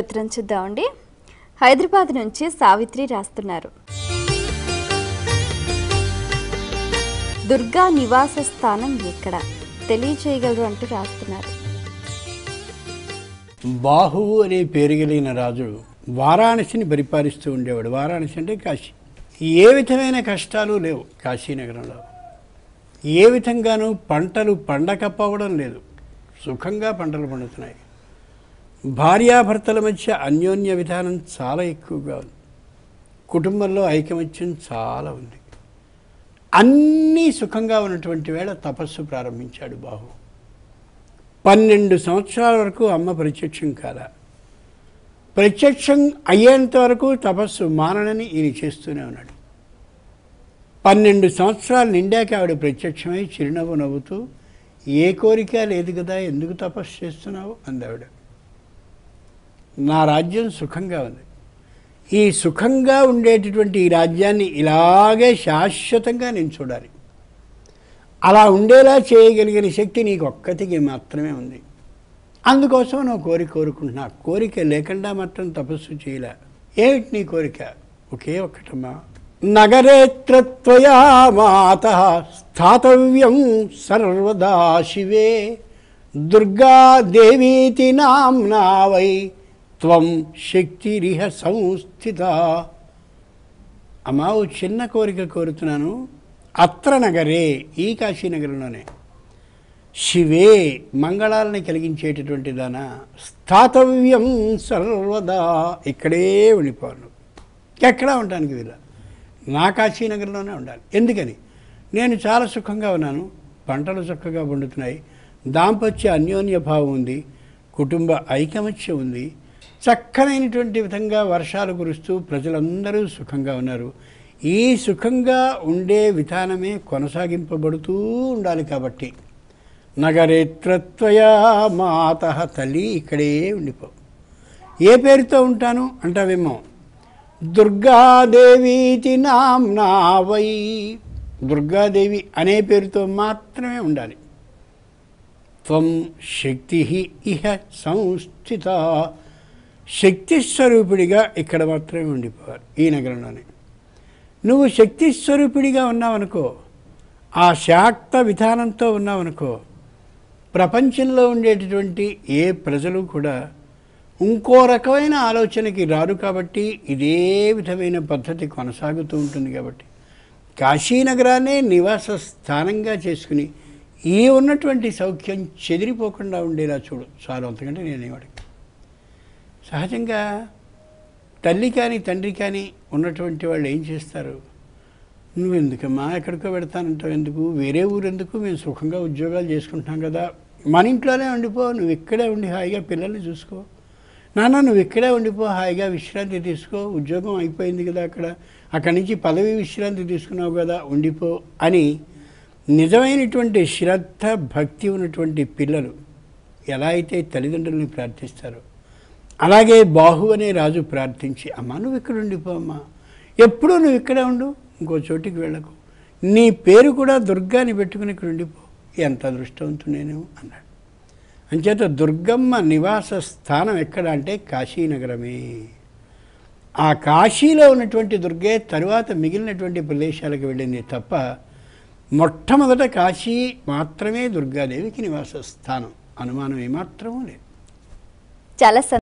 ఉత్తరం చూద్దామండి హైదరాబాద్ నుంచి సావిత్రి రాస్తున్నారు దుర్గా నివాస స్థానం ఎక్కడ తెలియచేయగలరు అంటూ రాస్తున్నారు బాహువు అనే పేరు కలిగిన రాజు వారాణసిని పరిపాలిస్తూ ఉండేవాడు వారాణసి అంటే కాశీ ఏ విధమైన కష్టాలు లేవు కాశీనగరంలో ఏ విధంగానూ పంటలు పండకపోవడం లేదు సుఖంగా పంటలు పండుతున్నాయి భార్యాభర్తల మధ్య అన్యోన్య విధానం చాలా ఎక్కువగా ఉంది కుటుంబంలో ఐకమత్యం చాలా ఉంది అన్నీ సుఖంగా ఉన్నటువంటి వేళ తపస్సు ప్రారంభించాడు బాహు పన్నెండు సంవత్సరాల వరకు అమ్మ ప్రత్యక్షం కాదా ప్రత్యక్షం అయ్యేంత వరకు తపస్సు మాననని ఈయన చేస్తూనే ఉన్నాడు పన్నెండు సంవత్సరాలు నిండాక ఆవిడ ప్రత్యక్షమై చిరునవ్వు నవ్వుతూ ఏ కోరిక లేదు కదా ఎందుకు తపస్సు చేస్తున్నావు అంది ఆవిడ నా రాజ్యం సుఖంగా ఉంది ఈ సుఖంగా ఉండేటటువంటి ఈ రాజ్యాన్ని ఇలాగే శాశ్వతంగా నేను చూడాలి అలా ఉండేలా చేయగలిగిన శక్తి నీకు ఒక్కటికి మాత్రమే ఉంది అందుకోసం నువ్వు కోరిక కోరుకుంటున్నా కోరిక లేకుండా మాత్రం తపస్సు చేయలే ఏమిటి నీ కోరిక ఒకే ఒక్కటమ్మా నగరేత్రత్వయా మాత స్థాతవ్యం సర్వదా శివే దుర్గా దేవీతి నామ్నా వై త్వం శక్తిరిహ సంస్థిత అమ్మా ఓ చిన్న కోరిక కోరుతున్నాను అత్ర నగరే ఈ కాశీనగరంలోనే శివే మంగళాలని కలిగించేటటువంటి దాన స్థాతవ్యం సర్వదా ఇక్కడే ఉండిపోను ఎక్కడా ఉండడానికి వీల నా కాశీనగరంలోనే ఉండాలి ఎందుకని నేను చాలా సుఖంగా ఉన్నాను పంటలు చక్కగా పండుతున్నాయి దాంపత్య అన్యోన్య భావం ఉంది కుటుంబ ఐకమత్యం ఉంది చక్కనైనటువంటి విధంగా వర్షాలు కురుస్తూ ప్రజలందరూ సుఖంగా ఉన్నారు ఈ సుఖంగా ఉండే విధానమే కొనసాగింపబడుతూ ఉండాలి కాబట్టి నగరేత్రత్వయా మాత తల్లి ఇక్కడే ఉండిపో ఏ పేరుతో ఉంటాను అంటావేమో దుర్గాదేవీతి నామ్నా వై దుర్గాదేవి అనే పేరుతో మాత్రమే ఉండాలి త్వం శక్తి ఇహ సంస్థిత శక్తి స్వరూపుడిగా ఇక్కడ మాత్రమే ఉండిపోవాలి ఈ నగరంలోనే నువ్వు శక్తి స్వరూపుడిగా ఉన్నావనుకో ఆ శాక్త విధానంతో ఉన్నావనుకో ప్రపంచంలో ఉండేటటువంటి ఏ ప్రజలు కూడా ఇంకో రకమైన ఆలోచనకి రారు కాబట్టి ఇదే విధమైన పద్ధతి కొనసాగుతూ ఉంటుంది కాబట్టి కాశీనగరాన్నే నివాస స్థానంగా చేసుకుని ఈ ఉన్నటువంటి సౌఖ్యం చెదిరిపోకుండా ఉండేలా చూడు చాలు అంతకంటే నేనేవాడికి సహజంగా తల్లి కానీ తండ్రి కానీ ఉన్నటువంటి వాళ్ళు ఏం చేస్తారు నువ్వు ఎందుకమ్మా ఎక్కడికో పెడతానంటావు ఎందుకు వేరే ఊరు ఎందుకు మేము సుఖంగా ఉద్యోగాలు చేసుకుంటున్నాం కదా మన ఇంట్లోనే ఉండిపో నువ్వు ఇక్కడే ఉండి హాయిగా పిల్లల్ని చూసుకో నాన్న నువ్వు ఇక్కడే ఉండిపో హాయిగా విశ్రాంతి తీసుకో ఉద్యోగం అయిపోయింది కదా అక్కడ అక్కడి నుంచి పదవి విశ్రాంతి తీసుకున్నావు కదా ఉండిపో అని నిజమైనటువంటి శ్రద్ధ భక్తి ఉన్నటువంటి పిల్లలు ఎలా అయితే తల్లిదండ్రులని ప్రార్థిస్తారో అలాగే బాహు అనే రాజు ప్రార్థించి అమ్మా నువ్వు ఇక్కడ ఉండిపో అమ్మా ఎప్పుడూ నువ్వు ఇక్కడే ఉండు ఇంకో చోటికి వెళ్ళకు నీ పేరు కూడా దుర్గాని పెట్టుకుని ఇక్కడ ఉండిపో ఎంత అదృష్టవంతు నేను అన్నాడు అంచేత దుర్గమ్మ నివాస స్థానం ఎక్కడ అంటే కాశీనగరమే ఆ కాశీలో ఉన్నటువంటి దుర్గే తరువాత మిగిలినటువంటి ప్రదేశాలకు వెళ్ళింది తప్ప మొట్టమొదట కాశీ మాత్రమే దుర్గాదేవికి నివాస స్థానం అనుమానం ఏమాత్రమూ లేదు చాలా